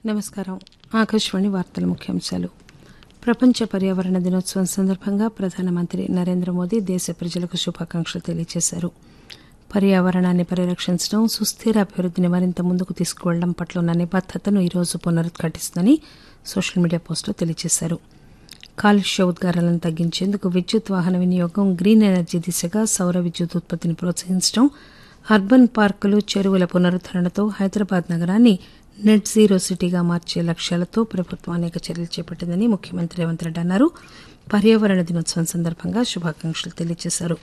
నమస్కారం ఆకాశవాణి వార్తల ముఖ్యాంశాలు ప్రపంచ పర్యావరణ దినోత్సవం సందర్భంగా ప్రధానమంత్రి నరేంద్ర మోదీ దేశ ప్రజలకు శుభాకాంక్షలు తెలియజేశారు పర్యావరణాన్ని పరిరక్షించడం సుస్థిర అభివృద్ధిని మరింత ముందుకు తీసుకువెళ్లడం పట్ల ఉన్న నిబద్దతను ఈరోజు పునరుద్ఘాటిస్తుందని సోషల్ మీడియా పోస్టులో తెలియజేశారు కాలుష్య ఉద్గారాలను తగ్గించేందుకు విద్యుత్ వాహన వినియోగం గ్రీన్ ఎనర్జీ దిశగా సౌర విద్యుత్ ఉత్పత్తిని ప్రోత్సహించడం అర్బన్ పార్కులు చెరువుల పునరుద్దరణతో హైదరాబాద్ నగరాన్ని నెట్ జీరో సిటీగా మార్చే లక్ష్యాలతో ప్రభుత్వం అనేక చర్యలు చేపట్టిందని ముఖ్యమంత్రి రేవంత్ రెడ్డి అన్నారు పర్యావరణ దినోత్సవం సందర్భంగా శుభాకాంక్షలు తెలియజేశారు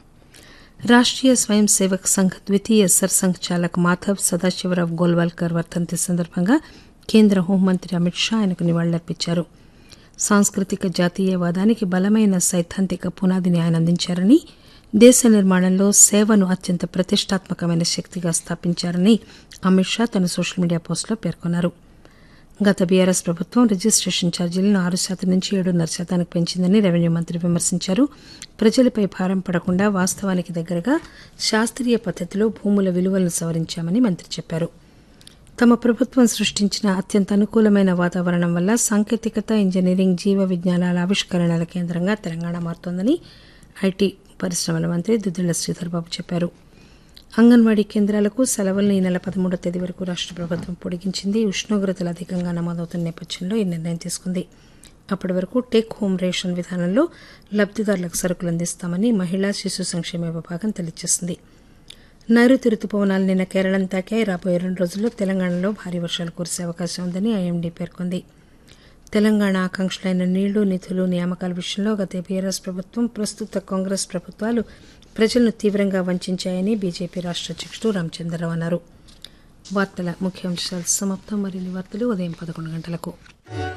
రాష్ట్రీయ స్వయం సేవక్ సంఘ్ ద్వితీయ సర్సంఘ్ చాలక్ మాధవ్ సదాశివరావు గోల్వాల్కర్ వర్ధంతి సందర్భంగా కేంద్ర హోంమంత్రి అమిత్ షా ఆయనకు నివాళులర్పించారు సాంస్కృతిక జాతీయవాదానికి బలమైన సైద్ధాంతిక పునాదిని ఆయన అందించారని దేశ నిర్మాణంలో సేవను అత్యంత ప్రతిష్టాత్మకమైన శక్తిగా స్థాపించారని అమిత్ షా తన సోషల్ మీడియా పోస్టులో పేర్కొన్నారు గత బీఆర్ఎస్ ప్రభుత్వం రిజిస్టేషన్ ఛార్జీలను ఆరు శాతం నుంచి ఏడున్నర శాతానికి పెంచిందని రెవెన్యూ మంత్రి విమర్శించారు ప్రజలపై భారం పడకుండా వాస్తవానికి దగ్గరగా శాస్త్రీయ పద్దతిలో భూముల విలువలను సవరించామని మంత్రి చెప్పారు తమ ప్రభుత్వం సృష్టించిన అత్యంత అనుకూలమైన వాతావరణం వల్ల సాంకేతికత ఇంజనీరింగ్ జీవ విజ్ఞానాల ఆవిష్కరణల కేంద్రంగా తెలంగాణ మారుతోందని ఐటీ పరిశ్రమల మంత్రి దుద్దిళ్ల శ్రీధర్ బాబు చెప్పారు అంగన్వాడీ కేంద్రాలకు సెలవులను ఈ నెల పదమూడో తేదీ వరకు రాష్ట ప్రభుత్వం పొడిగించింది ఉష్ణోగ్రతలు అధికంగా నమోదవుతున్న నేపథ్యంలో ఈ నిర్ణయం తీసుకుంది అప్పటి వరకు టేక్ హోం రేషన్ విధానంలో లబ్దిదారులకు సరుకులు అందిస్తామని మహిళా శిశు సంక్షేమ విభాగం తెలియజేసింది నైరుతి రుతుపవనాలు నిన్న కేరళం తాకాయి రాబోయే రెండు రోజుల్లో తెలంగాణలో భారీ వర్షాలు కురిసే అవకాశం ఉందని ఐఎండీ పేర్కొంది తెలంగాణ ఆకాంక్షలైన నీళ్లు నిధులు నియామకాల విషయంలో గత బీఆర్ఎస్ ప్రభుత్వం ప్రస్తుత కాంగ్రెస్ ప్రభుత్వాలు ప్రజలను తీవ్రంగా వంచాయని బీజేపీ రాష్ట్ర అధ్యక్షుడు రామచంద్రరావు అన్నారు వార్తల ముఖ్యాంశాలు సమాప్తం మరిన్ని వార్తలు ఉదయం పదకొండు గంటలకు